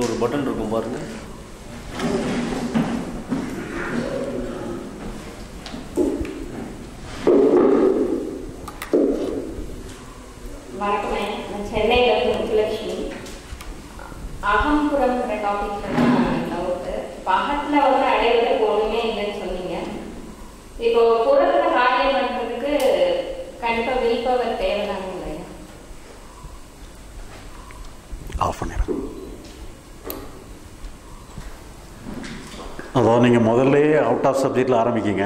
ஒரு பட்டன் இருக்கும் பாருங்க வணக்கமே நான் சென்னையில இருந்து முத்துலட்சுமி அகம்புறம்ங்கிற டாபிக்ல தான் டவுட்டு பகத்துல வந்து அடைவதற்கு ஒண்ணுமே இல்லைன்னு சொன்னீங்க இப்போ புறத்துல காரியம் பண்றதுக்கு கண்டிப்பா வில் பவர் தேவைதானே இல்லையா ஆஃப் பண்ணிடுறேன் அதாவது நீங்கள் முதல்ல அவுட் ஆஃப் சப்ஜெக்டில் ஆரம்பிக்கிங்க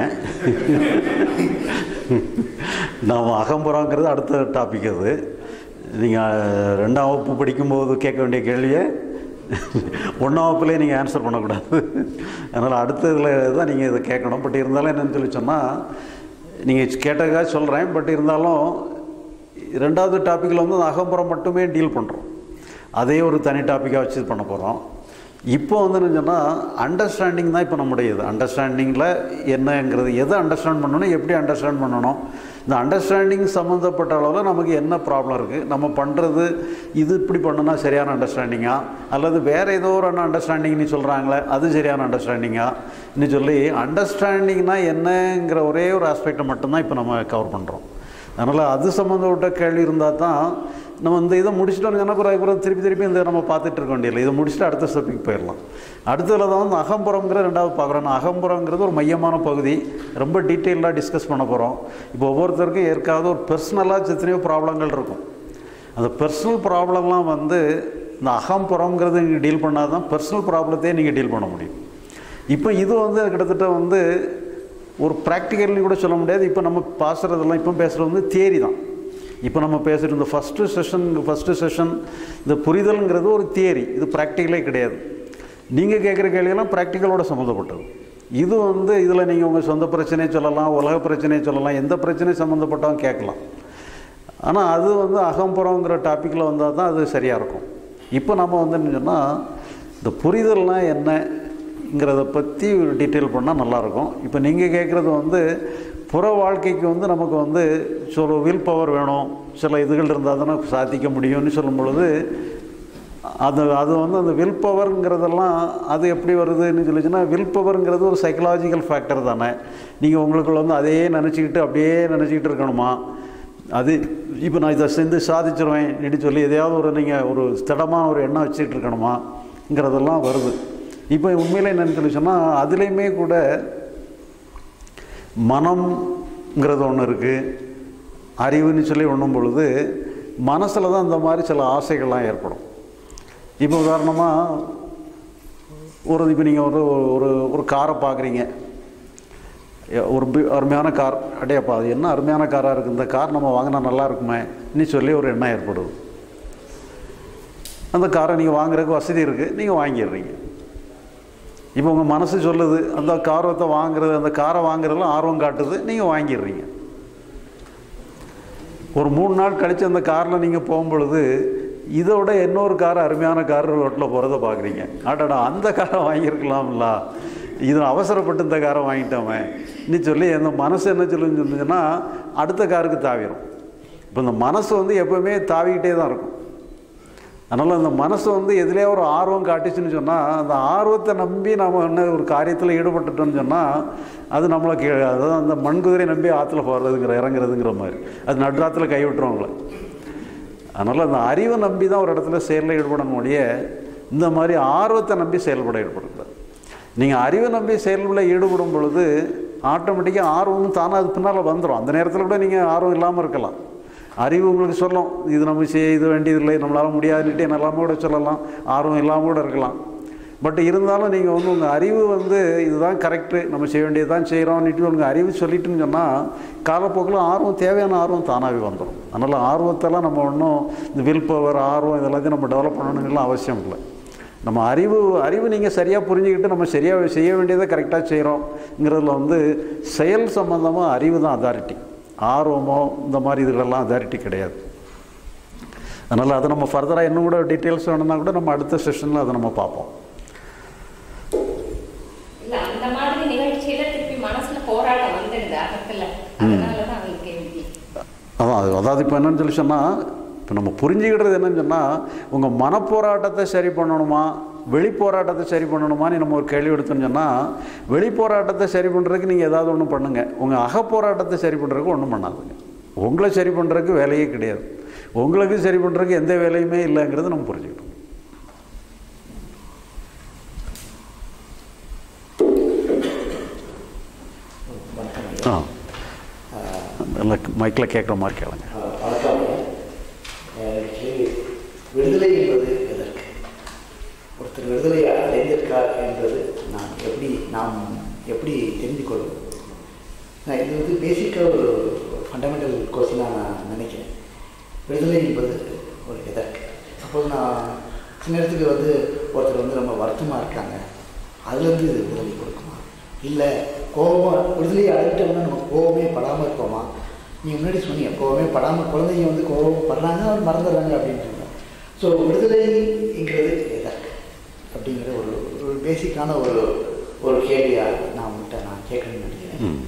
நாம் அகம்புறங்கிறது அடுத்த டாபிக் அது நீங்கள் ரெண்டாம் வகுப்பு படிக்கும்போது கேட்க வேண்டிய கேள்வியை ஒன்றாம் வகுப்புலேயே நீங்கள் ஆன்சர் பண்ணக்கூடாது அதனால் அடுத்த இதில் தான் நீங்கள் இதை கேட்கணும் பட் இருந்தாலும் என்னென்னு சொல்லி சொன்னால் நீங்கள் கேட்டதுக்காக சொல்கிறேன் பட் இருந்தாலும் ரெண்டாவது டாப்பிக்கில் வந்து அந்த அகம்புறம் மட்டுமே டீல் பண்ணுறோம் அதே ஒரு தனி டாப்பிக்காக வச்சு இது பண்ண போகிறோம் இப்போ வந்து என்ன சொன்னால் அண்டர்ஸ்டாண்டிங் தான் இப்போ நம்முடைய இது அண்டர்ஸ்டாண்டிங்கில் என்னங்கிறது எதை அண்டர்ஸ்டாண்ட் பண்ணணும் எப்படி அண்டர்ஸ்டாண்ட் பண்ணணும் இந்த அண்டர்ஸ்டாண்டிங் சம்மந்தப்பட்ட அளவில் நமக்கு என்ன ப்ராப்ளம் இருக்குது நம்ம பண்ணுறது இது இப்படி பண்ணுனா சரியான அண்டர்ஸ்டாண்டிங்கா அல்லது வேறு ஏதோ ஒரு அண்டர்ஸ்டாண்டிங்னு சொல்கிறாங்களே அது சரியான அண்டர்ஸ்டாண்டிங்கா இன்னும் சொல்லி அண்டர்ஸ்டாண்டிங்னா என்னங்கிற ஒரே ஒரு ஆஸ்பெக்டை மட்டும்தான் இப்போ நம்ம கவர் பண்ணுறோம் அதனால் அது சம்மந்தப்பட்ட கேள்வி இருந்தால் தான் நம்ம இந்த இதை முடிச்சுட்டோம்னு சொன்னால் அப்புறம் அப்புறம் திருப்பி திருப்பி இந்த நம்ம பார்த்துட்டு இருக்க வேண்டியதில்லை இதை முடிச்சுட்டு அடுத்த ஸ்டெப்புக்கு போயிடலாம் அடுத்ததில் தான் வந்து அகம்புறங்கிற ரெண்டாவது பார்க்குறோம் அகம்புறங்கிறது ஒரு மையமான பகுதி ரொம்ப டீட்டெயிலாக டிஸ்கஸ் பண்ண போகிறோம் இப்போ ஒவ்வொருத்தருக்கும் ஏற்காவது ஒரு பர்சனலாக எத்தனையோ ப்ராப்ளங்கள் இருக்கும் அந்த பர்சனல் ப்ராப்ளம்லாம் வந்து இந்த அகம்புறங்கிறது நீங்கள் டீல் பண்ணால் தான் பர்சனல் ப்ராப்ளத்தையே நீங்கள் டீல் பண்ண முடியும் இப்போ இது வந்து கிட்டத்தட்ட வந்து ஒரு ப்ராக்டிக்கல்னு கூட சொல்ல முடியாது இப்போ நம்ம பேசுகிறதெல்லாம் இப்போ பேசுகிறது வந்து தியரி தான் இப்போ நம்ம பேசுகிற இந்த ஃபஸ்ட்டு செஷன் ஃபஸ்ட்டு செஷன் இந்த புரிதல்ங்கிறது ஒரு தியரி இது ப்ராக்டிக்கலே கிடையாது நீங்கள் கேட்குற கேள்வியெல்லாம் ப்ராக்டிக்கலோட சம்மந்தப்பட்டது இது வந்து இதில் நீங்கள் உங்கள் சொந்த பிரச்சனையை சொல்லலாம் உலக பிரச்சனையை சொல்லலாம் எந்த பிரச்சனை சம்மந்தப்பட்டவங்க கேட்கலாம் ஆனால் அது வந்து அகம்புறங்கிற டாப்பிக்கில் வந்தால் தான் அது சரியாக இருக்கும் இப்போ நம்ம வந்து என்ன சொன்னால் இந்த புரிதல்னால் என்னங்கிறத பற்றி டீட்டெயில் பண்ணால் நல்லாயிருக்கும் இப்போ நீங்கள் கேட்குறது வந்து புற வாழ்க்கைக்கு வந்து நமக்கு வந்து சில வில் பவர் வேணும் சில இதுகள் இருந்தால் தானே சாதிக்க முடியும்னு சொல்லும் பொழுது அது அது வந்து அந்த வில் பவருங்கிறதெல்லாம் அது எப்படி வருதுன்னு சொல்லிச்சுன்னா வில் பவருங்கிறது ஒரு சைக்கலாஜிக்கல் ஃபேக்டர் தானே நீங்கள் உங்களுக்குள்ள வந்து அதையே நினச்சிக்கிட்டு அப்படியே நினச்சிக்கிட்டு இருக்கணுமா அது இப்போ நான் இதை செஞ்சு சாதிச்சிருவேன் இப்படி சொல்லி எதையாவது ஒரு நீங்கள் ஒரு திடமான ஒரு எண்ணம் வச்சுக்கிட்டு இருக்கணுமாங்கிறதெல்லாம் வருது இப்போ உண்மையில் என்னென்னு சொல்லி சொன்னால் அதுலேயுமே கூட மனம்ங்கிறது ஒன்று இருக்குது அறிவுன்னு சொல்லி ஒன்றும் பொழுது மனசில் தான் இந்த மாதிரி சில ஆசைகள்லாம் ஏற்படும் இப்போ உதாரணமாக ஒரு இப்போ நீங்கள் ஒரு ஒரு ஒரு காரை பார்க்குறீங்க ஒரு பி- அருமையான கார் அடையப்பா அது என்ன அருமையான காராக இருக்குது இந்த கார் நம்ம வாங்கினா நல்லா இருக்குமே நீ சொல்லி ஒரு எண்ணம் ஏற்படுது அந்த காரை நீங்கள் வாங்குறதுக்கு வசதி இருக்குது நீங்கள் வாங்கிடுறீங்க இப்போ உங்கள் மனசு சொல்லுது அந்த காரத்தை வாங்குறது அந்த காரை வாங்குறதுல ஆர்வம் காட்டுது நீங்கள் வாங்கிடுறீங்க ஒரு மூணு நாள் கழித்து அந்த காரில் நீங்கள் போகும்பொழுது இதோட இன்னொரு கார் அருமையான கார் ரோட்டில் போகிறத பார்க்குறீங்க ஆட்டாடா அந்த காரை வாங்கியிருக்கலாம்ல இது அவசரப்பட்டு இந்த காரை வாங்கிட்டோமே நீ சொல்லி அந்த மனசு என்ன சொல்லுன்னு சொன்னீங்கன்னா அடுத்த காருக்கு தாவிடும் இப்போ இந்த மனசு வந்து எப்போவுமே தாவிக்கிட்டே தான் இருக்கும் அதனால் அந்த மனசு வந்து எதுலேயே ஒரு ஆர்வம் காட்டுச்சுன்னு சொன்னால் அந்த ஆர்வத்தை நம்பி நாம் என்ன ஒரு காரியத்தில் ஈடுபட்டுட்டோம்னு சொன்னால் அது நம்மளை கீழே அதாவது அந்த மண் குதிரை நம்பி ஆற்றுல போகிறதுங்கிற இறங்குறதுங்கிற மாதிரி அது நடுராத்துல கை விட்டுருவாங்களே அதனால் அந்த அறிவை நம்பி தான் ஒரு இடத்துல செயலில் ஈடுபடணும் ஒழிய இந்த மாதிரி ஆர்வத்தை நம்பி செயல்பட ஈடுபடக்கூடாது நீங்கள் அறிவை நம்பி செயல்பட ஈடுபடும் பொழுது ஆட்டோமேட்டிக்காக ஆர்வமும் தானாக அது பின்னால் வந்துடும் அந்த நேரத்தில் கூட நீங்கள் ஆர்வம் இல்லாமல் இருக்கலாம் அறிவு உங்களுக்கு சொல்லும் இது நம்ம செய்ய இது வேண்டியதில்லை நம்மளால் முடியாதுன்னுட்டு என்னெல்லாம கூட சொல்லலாம் ஆர்வம் இல்லாமல் கூட இருக்கலாம் பட் இருந்தாலும் நீங்கள் வந்து உங்கள் அறிவு வந்து இதுதான் கரெக்டு நம்ம செய்ய வேண்டியது தான் செய்கிறோம்னுட்டு உங்கள் அறிவு சொல்லிட்டுன்னு சொன்னால் காலப்போக்கில் ஆர்வம் தேவையான ஆர்வம் தானாகவே வந்துடும் அதனால் ஆர்வத்தெல்லாம் நம்ம ஒன்றும் இந்த வில் பவர் ஆர்வம் இதெல்லாத்தையும் நம்ம டெவலப் பண்ணணுங்கலாம் அவசியம் இல்லை நம்ம அறிவு அறிவு நீங்கள் சரியாக புரிஞ்சுக்கிட்டு நம்ம சரியாக செய்ய வேண்டியதை கரெக்டாக செய்கிறோங்கிறதுல வந்து செயல் சம்மந்தமாக அறிவு தான் அதாரிட்டி ஆர்வமோ இந்த மாதிரி இதுகளெல்லாம் அதாரிட்டி கிடையாது அதனால் அதை நம்ம ஃபர்தராக இன்னும் கூட டீட்டெயில்ஸ் வேணும்னா கூட நம்ம அடுத்த செஷனில் அதை நம்ம பார்ப்போம் இல்ல அந்த மாதிரி நிகழ்ச்சியில திருப்பி மனசுல போராட்டம் வந்துடுது அகத்துல அதனாலதான் அவங்க கேள்வி அதான் அது அதாவது இப்போ என்னன்னு சொல்லி சொன்னால் இப்போ நம்ம புரிஞ்சுக்கிட்டது என்னன்னு சொன்னால் உங்கள் மனப்போராட்டத்தை சரி பண்ணணுமா வெளிப்போராட்டத்தை சரி பண்ணணுமான்னு நம்ம ஒரு கேள்வி எடுத்தோம்னு சொன்னால் வெளிப்போராட்டத்தை சரி பண்ணுறதுக்கு நீங்கள் ஏதாவது ஒன்று பண்ணுங்கள் உங்கள் அகப்போராட்டத்தை சரி பண்ணுறதுக்கு ஒன்றும் பண்ணாதுங்க உங்களை சரி பண்ணுறதுக்கு வேலையே கிடையாது உங்களுக்கு சரி பண்ணுறதுக்கு எந்த வேலையுமே இல்லைங்கிறத நம்ம புரிஞ்சுக்கணும் வணக்கம் ஆ நல்லா மைக்கில் கேட்குற மாதிரி கேளுங்க அஹ் வணக்கம் எனக்கு விடுதலை என்பது எதற்கு ஒருத்தர் விடுதலை அடைந்திருக்கார் என்பது நாம் எப்படி நாம் எப்படி தெரிந்து கொள்வது நான் இது வந்து பேசிக்காக ஒரு ஃபண்டமெண்டல் கொஸ்டினாக நான் நினைக்கிறேன் விடுதலை என்பது ஒரு எதற்கு அப்போது நான் சில நேரத்துக்கு வந்து ஒருத்தர் வந்து ரொம்ப வருத்தமாக இருக்காங்க அதுலேருந்து இது விடுதலை கொடுக்குமா இல்லை கோபமாக விடுதலை அடைஞ்சிட்டோம்னா நம்ம கோபமே படாமல் இருப்போமா நீ முன்னாடி சொன்னீங்க கோபமே படாமல் குழந்தைங்க வந்து கோபம் படுறாங்க அவர் மறந்துடுறாங்க அப்படின்ட்டு ஸோ விடுதலைங்கிறது எதற்கு அப்படிங்கிற ஒரு ஒரு பேசிக்கான ஒரு ஒரு கேள்வியாக நான் உங்கள்கிட்ட நான் கேட்கணும்னு நினைக்கிறேன் ம்.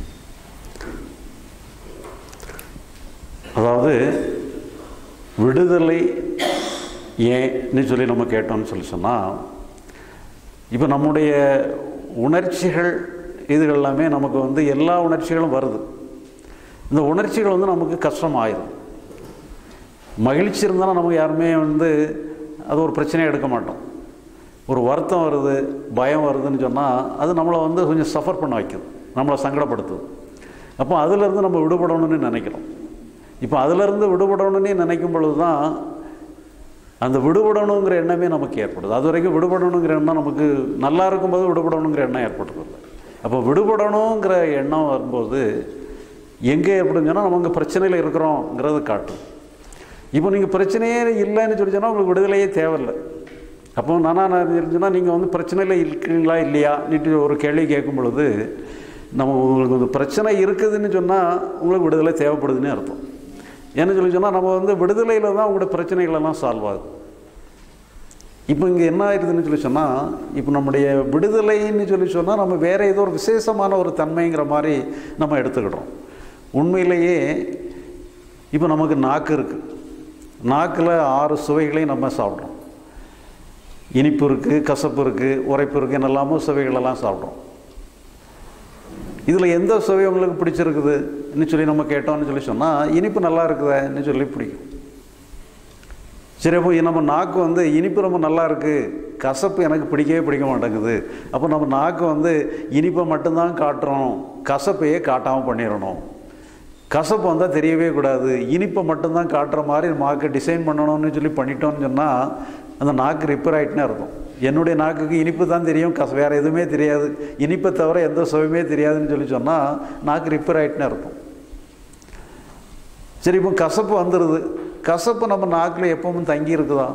அதாவது விடுதலை ஏன்னு சொல்லி நம்ம கேட்டோம்னு சொல்லி சொன்னால் இப்போ நம்முடைய உணர்ச்சிகள் இதுகள் எல்லாமே நமக்கு வந்து எல்லா உணர்ச்சிகளும் வருது இந்த உணர்ச்சிகள் வந்து நமக்கு கஷ்டமாயிடும் மகிழ்ச்சி இருந்தாலும் நமக்கு யாருமே வந்து அது ஒரு பிரச்சனையை எடுக்க மாட்டோம் ஒரு வருத்தம் வருது பயம் வருதுன்னு சொன்னால் அது நம்மளை வந்து கொஞ்சம் சஃபர் பண்ண வைக்குது நம்மளை சங்கடப்படுத்துது அப்போ அதிலிருந்து நம்ம விடுபடணும்னு நினைக்கிறோம் இப்போ அதிலிருந்து விடுபடணும்னு நினைக்கும் பொழுது தான் அந்த விடுபடணுங்கிற எண்ணமே நமக்கு ஏற்படுது அது வரைக்கும் விடுபடணுங்கிற எண்ணம் நமக்கு நல்லா இருக்கும்போது விடுபடணுங்கிற எண்ணம் ஏற்பட்டுருது அப்போ விடுபடணுங்கிற எண்ணம் வரும்போது எங்கே எப்படின்னு சொன்னால் நம்ம இங்கே பிரச்சனையில் இருக்கிறோங்கிறது காட்டும் இப்போ நீங்கள் பிரச்சனையே இல்லைன்னு சொல்லி சொன்னால் உங்களுக்கு விடுதலையே தேவையில்லை அப்போ நானா நான் சொன்னால் நீங்கள் வந்து பிரச்சனையில் இருக்கீங்களா இல்லையா நீட்டு ஒரு கேள்வி கேட்கும் பொழுது நம்ம உங்களுக்கு வந்து பிரச்சனை இருக்குதுன்னு சொன்னால் உங்களுக்கு விடுதலை தேவைப்படுதுன்னு அர்த்தம் ஏன்னு சொல்லி சொன்னால் நம்ம வந்து விடுதலையில் தான் உங்களுடைய பிரச்சனைகள் எல்லாம் சால்வ் ஆகுது இப்போ இங்கே என்ன ஆயிடுதுன்னு சொல்லி சொன்னால் இப்போ நம்முடைய விடுதலைன்னு சொல்லி சொன்னால் நம்ம வேறு ஏதோ ஒரு விசேஷமான ஒரு தன்மைங்கிற மாதிரி நம்ம எடுத்துக்கிட்டோம் உண்மையிலேயே இப்போ நமக்கு நாக்கு இருக்குது நாக்கில் ஆறு சுவைகளையும் நம்ம சாப்பிட்றோம் இனிப்பு இருக்குது கசப்பு இருக்குது உரைப்பு இருக்குது என்னெல்லாமோ சுவைகளெல்லாம் சாப்பிட்றோம் இதில் எந்த சுவை உங்களுக்கு பிடிச்சிருக்குதுன்னு சொல்லி நம்ம கேட்டோம்னு சொல்லி சொன்னால் இனிப்பு நல்லா இருக்குதுன்னு சொல்லி பிடிக்கும் சரி அப்போ நம்ம நாக்கு வந்து இனிப்பு ரொம்ப நல்லா இருக்குது கசப்பு எனக்கு பிடிக்கவே பிடிக்க மாட்டேங்குது அப்போ நம்ம நாக்கு வந்து இனிப்பை மட்டும்தான் காட்டுறோம் கசப்பையே காட்டாமல் பண்ணிடணும் கசப்பு வந்தால் தெரியவே கூடாது இனிப்பை மட்டும்தான் காட்டுற மாதிரி நாக்கை டிசைன் பண்ணணும்னு சொல்லி பண்ணிட்டோம்னு சொன்னால் அந்த நாக்கு ரிப்பேர் ஆகிட்டுனே இருக்கும் என்னுடைய நாக்குக்கு இனிப்பு தான் தெரியும் கச வேறு எதுவுமே தெரியாது இனிப்பை தவிர எந்த சுவையுமே தெரியாதுன்னு சொல்லி சொன்னால் நாக்கு ரிப்பேர் ஆகிட்டுனே இருக்கும் சரி இப்போ கசப்பு வந்துடுது கசப்பு நம்ம நாக்கில் எப்பவும் தங்கி இருக்குதா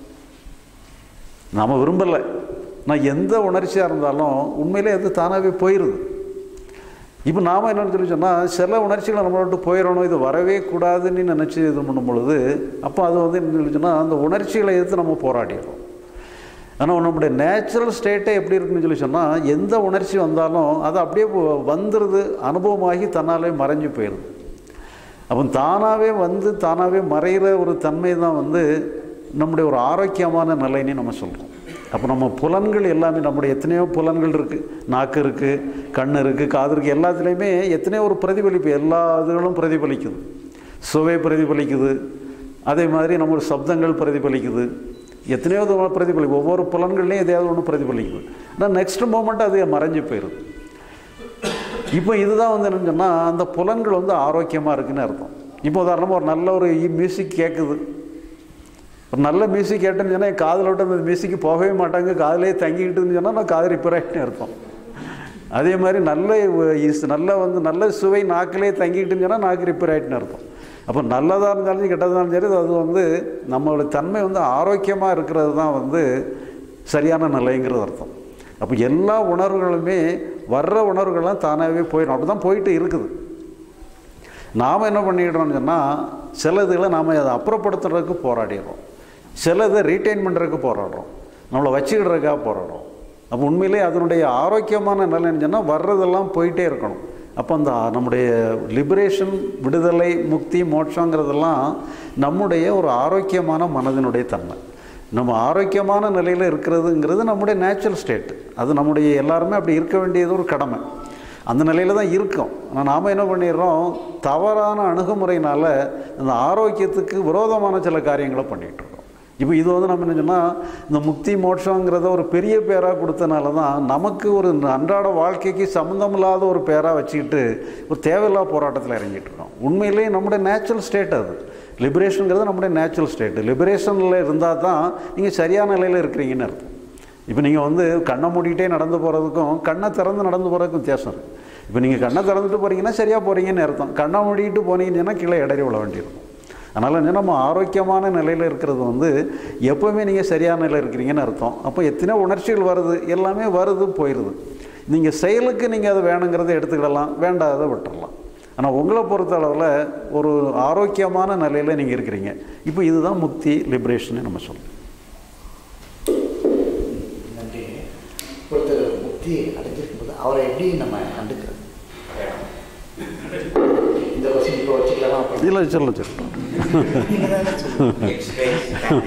நம்ம விரும்பலை நான் எந்த உணர்ச்சியாக இருந்தாலும் உண்மையிலே அது தானாகவே போயிடுது இப்போ நாம் என்னென்னு சொல்லி சொன்னால் சில உணர்ச்சிகளை நம்மளை விட்டு போயிடணும் இது வரவே கூடாதுன்னு நினச்சி இது பண்ணும் பொழுது அப்போ அது வந்து என்ன சொல்லி சொன்னால் அந்த உணர்ச்சிகளை எதிர்த்து நம்ம போராடிடுறோம் ஆனால் நம்முடைய நேச்சுரல் ஸ்டேட்டே எப்படி இருக்குன்னு சொல்லி சொன்னால் எந்த உணர்ச்சி வந்தாலும் அது அப்படியே வந்துடுது அனுபவமாகி தன்னாலே மறைஞ்சு போயிடுது அப்போ தானாகவே வந்து தானாகவே மறைகிற ஒரு தன்மை தான் வந்து நம்முடைய ஒரு ஆரோக்கியமான நிலைன்னு நம்ம சொல்கிறோம் அப்போ நம்ம புலன்கள் எல்லாமே நம்முடைய எத்தனையோ புலன்கள் இருக்குது நாக்கு இருக்குது கண் இருக்குது காது இருக்குது எல்லாத்துலேயுமே எத்தனையோ ஒரு பிரதிபலிப்பு எல்லா இதுகளும் பிரதிபலிக்குது சுவை பிரதிபலிக்குது அதே மாதிரி நம்ம சப்தங்கள் பிரதிபலிக்குது எத்தனையோ இது பிரதிபலிக்கும் ஒவ்வொரு புலன்கள்லையும் எதையாவது ஒன்று பிரதிபலிக்குது ஆனால் நெக்ஸ்ட் மூமெண்ட் அது மறைஞ்சு போயிடுது இப்போ இதுதான் வந்து என்னன்னு சொன்னால் அந்த புலன்கள் வந்து ஆரோக்கியமாக இருக்குன்னு அர்த்தம் இப்போ உதாரணமாக ஒரு நல்ல ஒரு மியூசிக் கேட்குது ஒரு நல்ல மியூசிக் கேட்டேன்னு சொன்னால் என் காதில் விட்டு அந்த மியூசிக்கு போகவே மாட்டாங்க காதிலே தங்கிக்கிட்டுன்னு சொன்னால் நான் காது ரிப்பேர் ஆகிட்டுன்னு அர்த்தம் அதே மாதிரி நல்ல இஸ் நல்ல வந்து நல்ல சுவை நாக்கிலே தங்கிக்கிட்டுன்னு சொன்னால் நாக்கு ரிப்பேர் ஆகிட்டுன்னு அர்த்தம் அப்போ நல்லதாக இருந்தாலும் சரி கெட்டதாக இருந்தாலும் சரி அது வந்து நம்மளோட தன்மை வந்து ஆரோக்கியமாக இருக்கிறது தான் வந்து சரியான நிலைங்கிறது அர்த்தம் அப்போ எல்லா உணர்வுகளுமே வர்ற உணர்வுகள்லாம் தானாகவே போயிடும் அப்படி தான் போயிட்டு இருக்குது நாம் என்ன பண்ணிடுறோம்னு சொன்னால் சில இதுகளை நாம் அதை அப்புறப்படுத்துறதுக்கு போராடிடுறோம் சில இதை ரீட்டைன் பண்ணுறதுக்கு போராடுறோம் நம்மளை வச்சுக்கிடுறதுக்காக போராடுறோம் அப்போ உண்மையிலே அதனுடைய ஆரோக்கியமான நிலைன்னு சொன்னால் வர்றதெல்லாம் போயிட்டே இருக்கணும் அப்போ அந்த நம்முடைய லிபரேஷன் விடுதலை முக்தி மோட்சங்கிறதெல்லாம் நம்முடைய ஒரு ஆரோக்கியமான மனதினுடைய தன்மை நம்ம ஆரோக்கியமான நிலையில் இருக்கிறதுங்கிறது நம்முடைய நேச்சுரல் ஸ்டேட் அது நம்முடைய எல்லாருமே அப்படி இருக்க வேண்டியது ஒரு கடமை அந்த நிலையில் தான் இருக்கோம் ஆனால் நாம் என்ன பண்ணிடுறோம் தவறான அணுகுமுறையினால் இந்த ஆரோக்கியத்துக்கு விரோதமான சில காரியங்களை பண்ணிகிட்டு இருக்கோம் இப்போ இது வந்து நம்ம என்ன சொன்னால் இந்த முக்தி மோட்சங்கிறத ஒரு பெரிய பேராக கொடுத்தனால தான் நமக்கு ஒரு அன்றாட வாழ்க்கைக்கு சம்மந்தமில்லாத ஒரு பேராக வச்சுக்கிட்டு ஒரு தேவையில்லா போராட்டத்தில் இறங்கிட்டு இருக்கோம் உண்மையிலேயே நம்முடைய நேச்சுரல் ஸ்டேட் அது லிபரேஷனுங்கிறது நம்முடைய நேச்சுரல் ஸ்டேட்டு லிபரேஷனில் இருந்தால் தான் நீங்கள் சரியான நிலையில் இருக்கிறீங்கன்னு அர்த்தம் இப்போ நீங்கள் வந்து கண்ணை மூடிக்கிட்டே நடந்து போகிறதுக்கும் கண்ணை திறந்து நடந்து போகிறதுக்கும் வித்தியாசம் இருக்குது இப்போ நீங்கள் கண்ணை திறந்துட்டு போகிறீங்கன்னா சரியாக போகிறீங்கன்னு அர்த்தம் கண்ணை மூடிக்கிட்டு போனீங்கன்னா கீழே இடறி விழ வேண்டியிருக்கும் அதனால் வந்து நம்ம ஆரோக்கியமான நிலையில் இருக்கிறது வந்து எப்போவுமே நீங்கள் சரியான நிலையில் இருக்கிறீங்கன்னு அர்த்தம் அப்போ எத்தனையோ உணர்ச்சிகள் வருது எல்லாமே வருது போயிடுது நீங்கள் செயலுக்கு நீங்கள் அதை வேணுங்கிறத எடுத்துக்கிடலாம் வேண்டாததை விட்டுறலாம் ஆனால் உங்களை பொறுத்த அளவில் ஒரு ஆரோக்கியமான நிலையில் நீங்கள் இருக்கிறீங்க இப்போ இதுதான் முக்தி லிபரேஷன் நம்ம சொல்லுவோம் நன்றி ஒருத்தர் முக்தி அடைஞ்சிருக்கும் போது அவரை எப்படி நம்ம கண்டுக்கிறது இந்த கொஸ்டின் இப்போ வச்சுக்கலாமா அப்புறம் இல்லை சொல்ல சொல்லட்டும் நீங்க தானே சொல்லுங்க.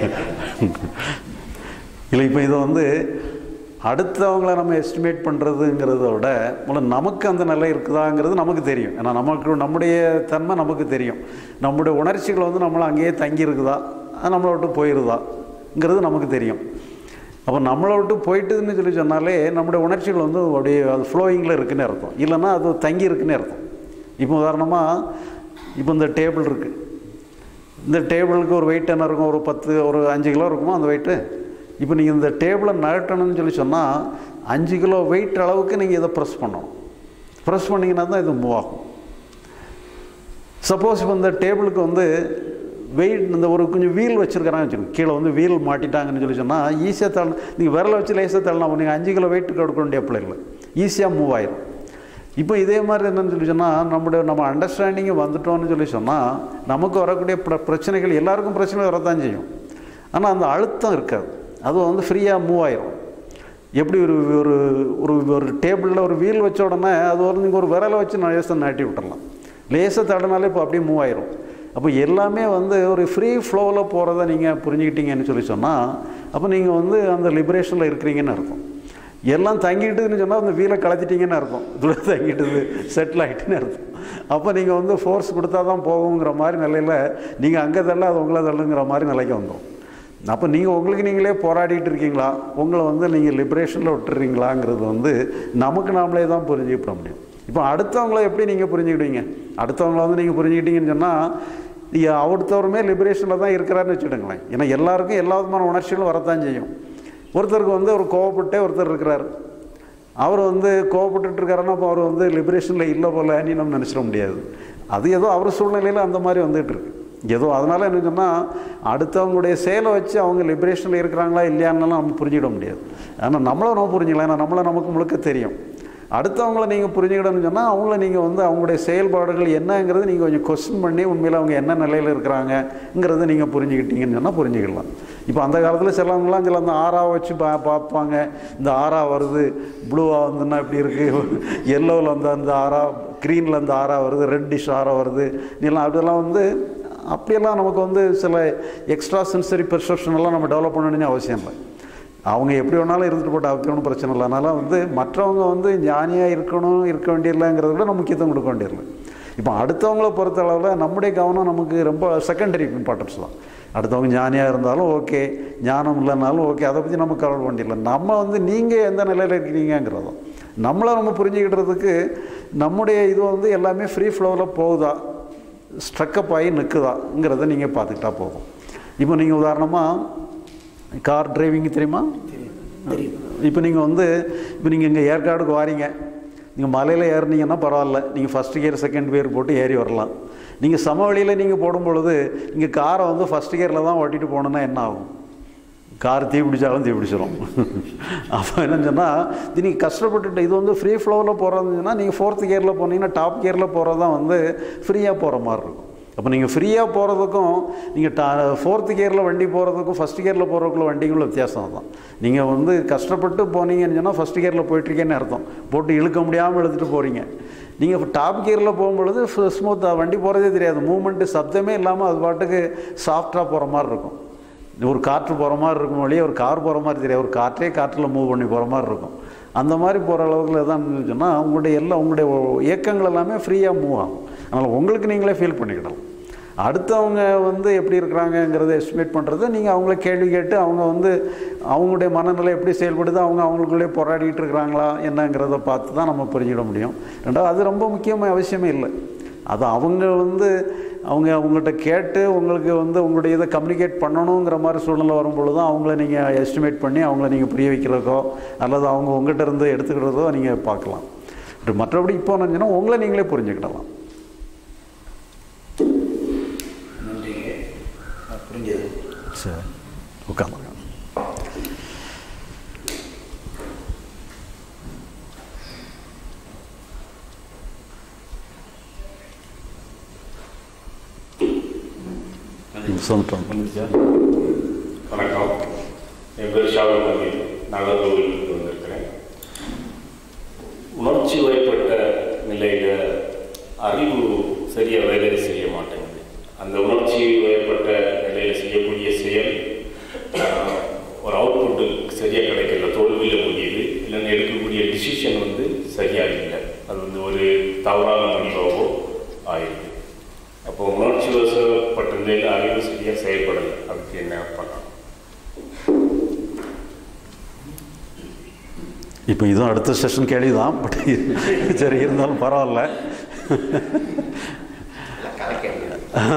இல்லை இப்போ இதை வந்து அடுத்தவங்கள நம்ம எஸ்டிமேட் பண்ணுறதுங்கிறத விட முதல்ல நமக்கு அந்த நிலை இருக்குதாங்கிறது நமக்கு தெரியும் ஏன்னா நமக்கு நம்முடைய தன்மை நமக்கு தெரியும் நம்முடைய உணர்ச்சிகள் வந்து நம்மளை அங்கேயே தங்கி இருக்குதா அது நம்மளை விட்டு போயிருதாங்கிறது நமக்கு தெரியும் அப்போ நம்மளை விட்டு போயிட்டுதுன்னு சொல்லி சொன்னாலே நம்முடைய உணர்ச்சிகள் வந்து அப்படியே அது ஃப்ளோயிங்கில் இருக்குன்னு அர்த்தம் இல்லைன்னா அது தங்கி இருக்குன்னு அர்த்தம் இப்போ உதாரணமாக இப்போ இந்த டேபிள் இருக்குது இந்த டேபிளுக்கு ஒரு வெயிட் என்ன இருக்கும் ஒரு பத்து ஒரு அஞ்சு கிலோ இருக்குமா அந்த வெயிட்டு இப்போ நீங்கள் இந்த டேபிளை நகட்டணும்னு சொல்லி சொன்னால் அஞ்சு கிலோ வெயிட் அளவுக்கு நீங்கள் இதை ப்ரெஸ் பண்ணணும் ப்ரெஸ் பண்ணிங்கன்னா தான் இது மூவ் ஆகும் சப்போஸ் இப்போ இந்த டேபிளுக்கு வந்து வெயிட் இந்த ஒரு கொஞ்சம் வீல் வச்சுருக்கிறாங்க வச்சுருக்கோம் கீழே வந்து வீல் மாட்டிட்டாங்கன்னு சொல்லி சொன்னால் ஈஸியாக தள்ள நீங்கள் விரலை வச்சு லேசாக தள்ளலாம் நீங்கள் அஞ்சு கிலோ வெயிட் கொடுக்க வேண்டிய பிள்ளைகள் ஈஸியாக மூவ் ஆயிரும் இப்போ இதே மாதிரி என்னன்னு சொல்லி சொன்னால் நம்முடைய நம்ம அண்டர்ஸ்டாண்டிங்கு வந்துட்டோம்னு சொல்லி சொன்னால் நமக்கு வரக்கூடிய பிர பிரச்சனைகள் எல்லாருக்கும் பிரச்சனை வரத்தான் செய்யும் ஆனால் அந்த அழுத்தம் இருக்காது அது வந்து ஃப்ரீயாக மூவ் ஆயிரும் எப்படி ஒரு ஒரு ஒரு ஒரு டேபிளில் ஒரு வீல் வச்ச உடனே அது ஒரு நீங்கள் ஒரு விரலை வச்சு லேசாக நாட்டி விட்டுறலாம் லேசாக தடனாலே இப்போ அப்படியே மூவ் ஆயிரும் அப்போ எல்லாமே வந்து ஒரு ஃப்ரீ ஃப்ளோவில் போகிறத நீங்கள் புரிஞ்சுக்கிட்டீங்கன்னு சொல்லி சொன்னால் அப்போ நீங்கள் வந்து அந்த லிபரேஷனில் இருக்கிறீங்கன்னு அர்த்தம் எல்லாம் தங்கிட்டுதுன்னு சொன்னால் அந்த வீலை கலத்திட்டீங்கன்னு அர்த்தம் துளை தங்கிட்டுது செட்டில் ஆகிட்டுன்னு அர்த்தம் அப்போ நீங்கள் வந்து ஃபோர்ஸ் கொடுத்தா தான் போகுங்கிற மாதிரி நிலையில் நீங்கள் அங்கே தள்ள அது உங்களை தள்ளுங்கிற மாதிரி நிலைக்கு வந்தோம் அப்போ நீங்கள் உங்களுக்கு நீங்களே போராடிட்டு இருக்கீங்களா உங்களை வந்து நீங்கள் லிபரேஷனில் விட்டுறீங்களாங்கிறது வந்து நமக்கு நாமளே தான் புரிஞ்சுக்கிட முடியும் இப்போ அடுத்தவங்கள எப்படி நீங்கள் புரிஞ்சுக்கிடுவீங்க அடுத்தவங்கள வந்து நீங்கள் புரிஞ்சுக்கிட்டீங்கன்னு சொன்னால் நீங்கள் அடுத்தவருமே லிபரேஷனில் தான் இருக்கிறாருன்னு வச்சுடுங்களேன் ஏன்னா எல்லாருக்கும் எல்லா விதமான உணர்ச்சிகளும் வரத்தான் செய்யும் ஒருத்தருக்கு வந்து ஒரு கோவப்பட்டே ஒருத்தர் இருக்கிறார் அவர் வந்து கோவப்பட்டுட்டு இருக்காருன்னா அப்போ அவர் வந்து லிபரேஷனில் இல்லை போல நீ நம்ம நினச்சிட முடியாது அது ஏதோ அவர் சூழ்நிலையில் அந்த மாதிரி வந்துகிட்டு இருக்கு ஏதோ அதனால் என்ன சொன்னால் அடுத்தவங்களுடைய செயலை வச்சு அவங்க லிபரேஷனில் இருக்கிறாங்களா இல்லையான்னாலும் நம்ம புரிஞ்சிட முடியாது ஆனால் நம்மளை நம்ம புரிஞ்சுக்கலாம் ஏன்னா நம்மளை நமக்கு முழுக்க தெரியும் அடுத்தவங்கள நீங்கள் புரிஞ்சுக்கிடணும்னு சொன்னால் அவங்கள நீங்கள் வந்து அவங்களுடைய செயல்பாடுகள் என்னங்கிறது நீங்கள் கொஞ்சம் கொஸ்டின் பண்ணி உண்மையில் அவங்க என்ன நிலையில் இருக்கிறாங்கிறத நீங்கள் புரிஞ்சுக்கிட்டீங்கன்னு சொன்னால் புரிஞ்சுக்கலாம் இப்போ அந்த காலத்தில் சிலவங்களாம் சில அந்த ஆறா வச்சு பா பார்ப்பாங்க இந்த ஆறா வருது ப்ளூவாக வந்துன்னா இப்படி இருக்குது எல்லோவில் வந்து அந்த ஆறா க்ரீனில் அந்த ஆறா வருது ரெட்டிஷ் ஆறா வருது இதெல்லாம் அதெல்லாம் வந்து அப்படியெல்லாம் நமக்கு வந்து சில எக்ஸ்ட்ரா சென்சரி பெர்செப்ஷன் எல்லாம் நம்ம டெவலப் பண்ணணும்னு அவசியம் இல்லை அவங்க எப்படி வேணாலும் இருந்துட்டு போட்டு அதுக்கு ஒன்றும் பிரச்சனை இல்லை அதனால் வந்து மற்றவங்க வந்து ஞானியாக இருக்கணும் இருக்க வேண்டியதில்லைங்கிறத விட நம்ம முக்கியத்துவம் கொடுக்க வேண்டியதில்லை இப்போ அடுத்தவங்கள பொறுத்த அளவில் நம்முடைய கவனம் நமக்கு ரொம்ப செகண்டரி இம்பார்ட்டன்ஸ் தான் அடுத்தவங்க ஞானியாக இருந்தாலும் ஓகே ஞானம் இல்லைனாலும் ஓகே அதை பற்றி நம்ம கவலை வேண்டியதில்லை நம்ம வந்து நீங்கள் எந்த நிலையில் இருக்கிறீங்கிறதும் நம்மளை நம்ம புரிஞ்சுக்கிட்டதுக்கு நம்முடைய இது வந்து எல்லாமே ஃப்ரீ ஃப்ளோவில் போகுதா ஸ்ட்ரக்கப் ஆகி நிற்குதாங்கிறத நீங்கள் பார்த்துக்கிட்டா போதும் இப்போ நீங்கள் உதாரணமாக கார் டிரைவிங் தெரியுமா தெரியும் இப்போ நீங்கள் வந்து இப்போ நீங்கள் இங்கே ஏற்காடுக்கு வாரீங்க நீங்கள் மலையில் ஏறுனீங்கன்னா பரவாயில்ல நீங்கள் ஃபஸ்ட் கியர் செகண்ட் கியர் போட்டு ஏறி வரலாம் நீங்கள் சமவெளியில் நீங்கள் போடும் பொழுது நீங்கள் காரை வந்து ஃபஸ்ட் கியரில் தான் ஓட்டிட்டு போகணுன்னா என்ன ஆகும் கார் தீ பிடிச்சாலும் தீ பிடிச்சிரும் அப்போ என்னன்னு சொன்னால் இது நீங்கள் கஷ்டப்பட்டுட்டு இது வந்து ஃப்ரீ ஃப்ளோவில் போகிறதுன்னா நீங்கள் ஃபோர்த் கியரில் போனீங்கன்னா டாப் கியரில் போகிறது தான் வந்து ஃப்ரீயாக போகிற மாதிரி இருக்கும் அப்போ நீங்கள் ஃப்ரீயாக போகிறதுக்கும் நீங்கள் டா ஃபோர்த்து கியரில் வண்டி போகிறதுக்கும் ஃபஸ்ட் கியரில் போகிறதுக்குள்ள வண்டிக்குள்ள வித்தியாசம் தான் நீங்கள் வந்து கஷ்டப்பட்டு போனீங்கன்னு சொன்னால் ஃபஸ்ட் கியரில் போயிட்டுருக்கேன்னு அர்த்தம் போட்டு இழுக்க முடியாமல் இழுத்துட்டு போகிறீங்க நீங்கள் டாப் கியரில் போகும்பொழுது ஸ்மூத்தாக வண்டி போகிறதே தெரியாது மூமெண்ட்டு சப்தமே இல்லாமல் அது பாட்டுக்கு சாஃப்டாக போகிற மாதிரி இருக்கும் ஒரு காற்று போகிற மாதிரி இருக்கும் வழியே ஒரு கார் போகிற மாதிரி தெரியாது ஒரு காற்றே காற்றில் மூவ் பண்ணி போகிற மாதிரி இருக்கும் அந்த மாதிரி போகிற அளவுக்கு தான் சொன்னால் உங்களுடைய எல்லாம் உங்களுடைய இயக்கங்கள் எல்லாமே ஃப்ரீயாக மூவ் ஆகும் அதனால் உங்களுக்கு நீங்களே ஃபீல் பண்ணிக்கிடலாம் அடுத்தவங்க வந்து எப்படி இருக்கிறாங்கங்கிறத எஸ்டிமேட் பண்ணுறது நீங்கள் அவங்கள கேள்வி கேட்டு அவங்க வந்து அவங்களுடைய மனநிலை எப்படி செயல்படுது அவங்க அவங்களுக்குள்ளே போராடிட்டு இருக்கிறாங்களா என்னங்கிறத பார்த்து தான் நம்ம புரிஞ்சிட முடியும் ரெண்டாவது அது ரொம்ப முக்கியமாக அவசியமே இல்லை அது அவங்க வந்து அவங்க அவங்கள்ட்ட கேட்டு உங்களுக்கு வந்து உங்களுடைய இதை கம்யூனிகேட் பண்ணணுங்கிற மாதிரி சூழ்நிலை வரும்பொழுது தான் அவங்கள நீங்கள் எஸ்டிமேட் பண்ணி அவங்கள நீங்கள் புரிய வைக்கிறதோ அல்லது அவங்க உங்கள்கிட்ட இருந்து எடுத்துக்கிறதோ நீங்கள் பார்க்கலாம் இப்படி மற்றபடி இப்போ நினச்சின்னா உங்களை நீங்களே புரிஞ்சுக்கிடலாம் நன்றிங்க நான் புரிஞ்சது சரி உட்காந்துருங்க சொல்லிட்டோம் வணக்கம் என் பேர் ஷாவல் நவீன் நாகர்கோவிலுக்கு வந்திருக்கிறேன் உணர்ச்சி வயப்பட்ட நிலையில் அறிவு சரியாக வேலை செய்ய மாட்டேங்குது அந்த உணர்ச்சி வயப்பட்ட நிலையில் செய்யக்கூடிய செயல் ஆஹ், ஒரு அவுட்புட்டு சரியாக கிடைக்கல தோல்வியில் முடியுது இல்லைன்னா எடுக்கக்கூடிய டிசிஷன் வந்து சரியாக இல்லை அது வந்து ஒரு தவறான முடிவாகவோ ஆயிடுது அப்போ உணர்ச்சி வசப்பட்ட நிலையில் அறிவு சரியாக செயல்படலை அதுக்கு என்ன பண்ணலாம் இப்போ இதுவும் அடுத்த செஷன் கேள்வி தான் பட் சரி இருந்தாலும் பரவாயில்ல கதை கேள்வி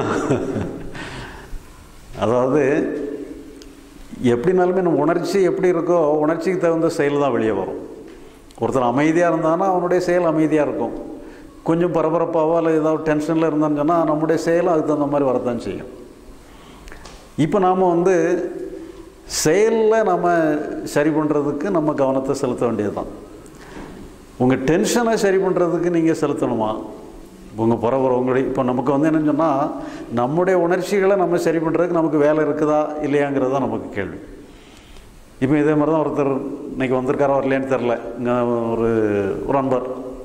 அதாவது எப்படினாலுமே நம்ம உணர்ச்சி எப்படி இருக்கோ உணர்ச்சிக்கு தகுந்த செயல் தான் வெளியே வரும் ஒருத்தர் அமைதியாக இருந்தானா அவனுடைய செயல் அமைதியாக இருக்கும் கொஞ்சம் பரபரப்பாவோ அல்லது ஏதாவது டென்ஷனில் இருந்தான்னு சொன்னால் நம்முடைய செயலும் அதுக்கு தகுந்த மாதிரி வரத்தான் செய்யும் இப்போ நாம் வந்து செயலில் நம்ம சரி பண்ணுறதுக்கு நம்ம கவனத்தை செலுத்த வேண்டியது தான் உங்கள் டென்ஷனை சரி பண்ணுறதுக்கு நீங்கள் செலுத்தணுமா உங்கள் பரபர உங்களுடைய இப்போ நமக்கு வந்து என்னன்னு சொன்னால் நம்முடைய உணர்ச்சிகளை நம்ம சரி பண்ணுறதுக்கு நமக்கு வேலை இருக்குதா இல்லையாங்கிறது தான் நமக்கு கேள்வி இப்போ இதே மாதிரி தான் ஒருத்தர் இன்னைக்கு வந்திருக்காரா வரலையான்னு தெரில இங்கே ஒரு ஒரு அன்பர்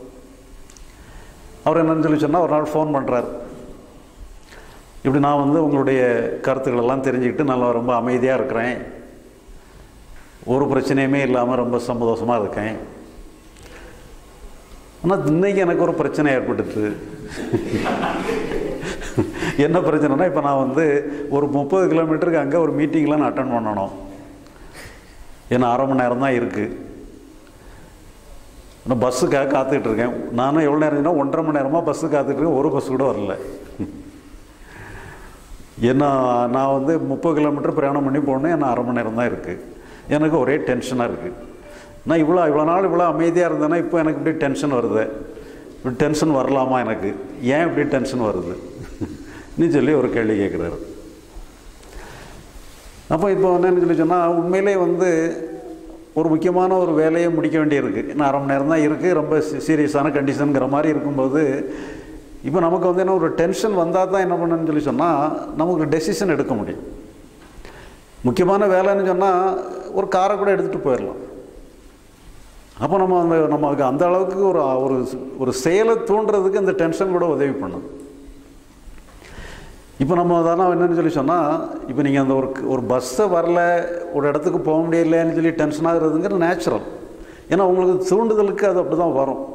அவர் என்னன்னு சொல்லி சொன்னால் ஒரு நாள் ஃபோன் பண்ணுறாரு இப்படி நான் வந்து உங்களுடைய கருத்துக்கள் எல்லாம் தெரிஞ்சுக்கிட்டு நல்லா ரொம்ப அமைதியாக இருக்கிறேன் ஒரு பிரச்சனையுமே இல்லாமல் ரொம்ப சந்தோஷமாக இருக்கேன் ஆனால் இன்னைக்கு எனக்கு ஒரு பிரச்சனை ஏற்பட்டுச்சு என்ன பிரச்சனைனா இப்போ நான் வந்து ஒரு முப்பது கிலோமீட்டருக்கு அங்கே ஒரு மீட்டிங்கில் நான் அட்டன் பண்ணணும் ஏன்னா அரை மணி நேரம் தான் இருக்குது நான் பஸ்ஸுக்காக காத்துக்கிட்டு இருக்கேன் நானும் எவ்வளோ நேரம் இருந்தேன்னா ஒன்றரை மணி நேரமாக பஸ்ஸு காத்துட்டு இருக்கேன் ஒரு பஸ் கூட வரல ஏன்னா நான் வந்து முப்பது கிலோமீட்டர் பிரயாணம் பண்ணி போகணும் என்ன அரை மணி நேரம் தான் இருக்குது எனக்கு ஒரே டென்ஷனாக இருக்குது நான் இவ்வளோ இவ்வளோ நாள் இவ்வளோ அமைதியாக இருந்தேன்னா இப்போ எனக்கு இப்படி டென்ஷன் வருது இப்படி டென்ஷன் வரலாமா எனக்கு ஏன் இப்படி டென்ஷன் வருது நீ சொல்லி ஒரு கேள்வி கேட்குறாரு அப்போ இப்போ என்னன்னு சொல்லி சொன்னால் உண்மையிலே வந்து ஒரு முக்கியமான ஒரு வேலையை முடிக்க வேண்டியிருக்கு இன்னும் அரை மணி நேரம் தான் இருக்குது ரொம்ப சீரியஸான கண்டிஷனுங்கிற மாதிரி இருக்கும்போது இப்போ நமக்கு வந்து என்ன ஒரு டென்ஷன் வந்தால் தான் என்ன பண்ணணும்னு சொல்லி சொன்னால் நமக்கு டெசிஷன் எடுக்க முடியும் முக்கியமான வேலைன்னு சொன்னால் ஒரு காரை கூட எடுத்துகிட்டு போயிடலாம் அப்போ நம்ம அந்த நமக்கு அந்த அளவுக்கு ஒரு ஒரு ஒரு செயலை தூண்டுறதுக்கு அந்த டென்ஷன் கூட உதவி பண்ணும் இப்போ நம்ம அதெல்லாம் என்னன்னு சொல்லி சொன்னால் இப்போ நீங்கள் அந்த ஒரு ஒரு பஸ்ஸை வரல ஒரு இடத்துக்கு போக முடியலன்னு சொல்லி டென்ஷன் ஆகுறதுங்கிறது நேச்சுரல் ஏன்னா உங்களுக்கு தூண்டுதலுக்கு அது அப்படி தான் வரும்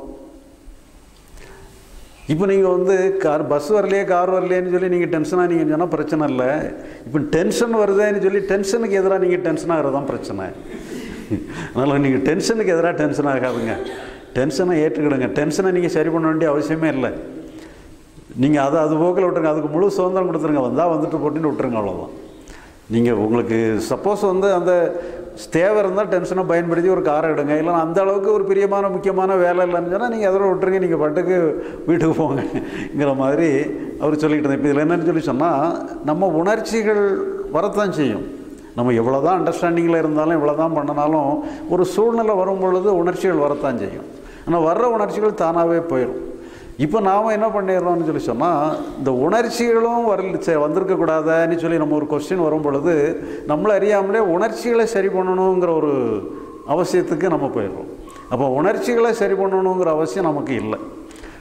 இப்போ நீங்கள் வந்து கார் பஸ் வரலையே கார் வரலையேன்னு சொல்லி நீங்கள் டென்ஷனாக நீங்கள் சொன்னால் பிரச்சனை இல்லை இப்போ டென்ஷன் வருதேன்னு சொல்லி டென்ஷனுக்கு எதிராக நீங்கள் டென்ஷன் ஆகிறது தான் பிரச்சனை அதனால் நீங்கள் டென்ஷனுக்கு எதிராக டென்ஷன் ஆகாதுங்க டென்ஷனை ஏற்றுக்கிடுங்க டென்ஷனை நீங்கள் சரி பண்ண வேண்டிய அவசியமே இல்லை நீங்கள் அதை அது போக்கில் விட்டுருங்க அதுக்கு முழு சுதந்திரம் கொடுத்துருங்க வந்தால் வந்துட்டு போட்டுன்னு விட்டுருங்க அவ்வளோதான் நீங்கள் உங்களுக்கு சப்போஸ் வந்து அந்த தேவை இருந்தால் டென்ஷனை பயன்படுத்தி ஒரு காரை எடுங்க இல்லைன்னா அந்த அளவுக்கு ஒரு பிரியமான முக்கியமான வேலை இல்லைன்னு சொன்னால் நீங்கள் அதோட விட்டுருங்க நீங்கள் பாட்டுக்கு வீட்டுக்கு போங்கங்கிற மாதிரி அவர் சொல்லிக்கிட்டு இருந்தார் இப்போ இதில் என்னன்னு சொல்லி சொன்னால் நம்ம உணர்ச்சிகள் வரத்தான் செய்யும் நம்ம எவ்வளோ தான் அண்டர்ஸ்டாண்டிங்கில் இருந்தாலும் எவ்வளோ தான் பண்ணினாலும் ஒரு சூழ்நிலை வரும் பொழுது உணர்ச்சிகள் வரத்தான் செய்யும் ஆனால் வர்ற உணர்ச்சிகள் தானாகவே போயிடும் இப்போ நாம் என்ன பண்ணிடுறோம்னு சொல்லி சொன்னால் இந்த உணர்ச்சிகளும் வரல சரி வந்திருக்கக்கூடாதான்னு சொல்லி நம்ம ஒரு கொஸ்டின் வரும் பொழுது நம்மளை அறியாமலே உணர்ச்சிகளை சரி பண்ணணுங்கிற ஒரு அவசியத்துக்கு நம்ம போயிடுறோம் அப்போ உணர்ச்சிகளை சரி பண்ணணுங்கிற அவசியம் நமக்கு இல்லை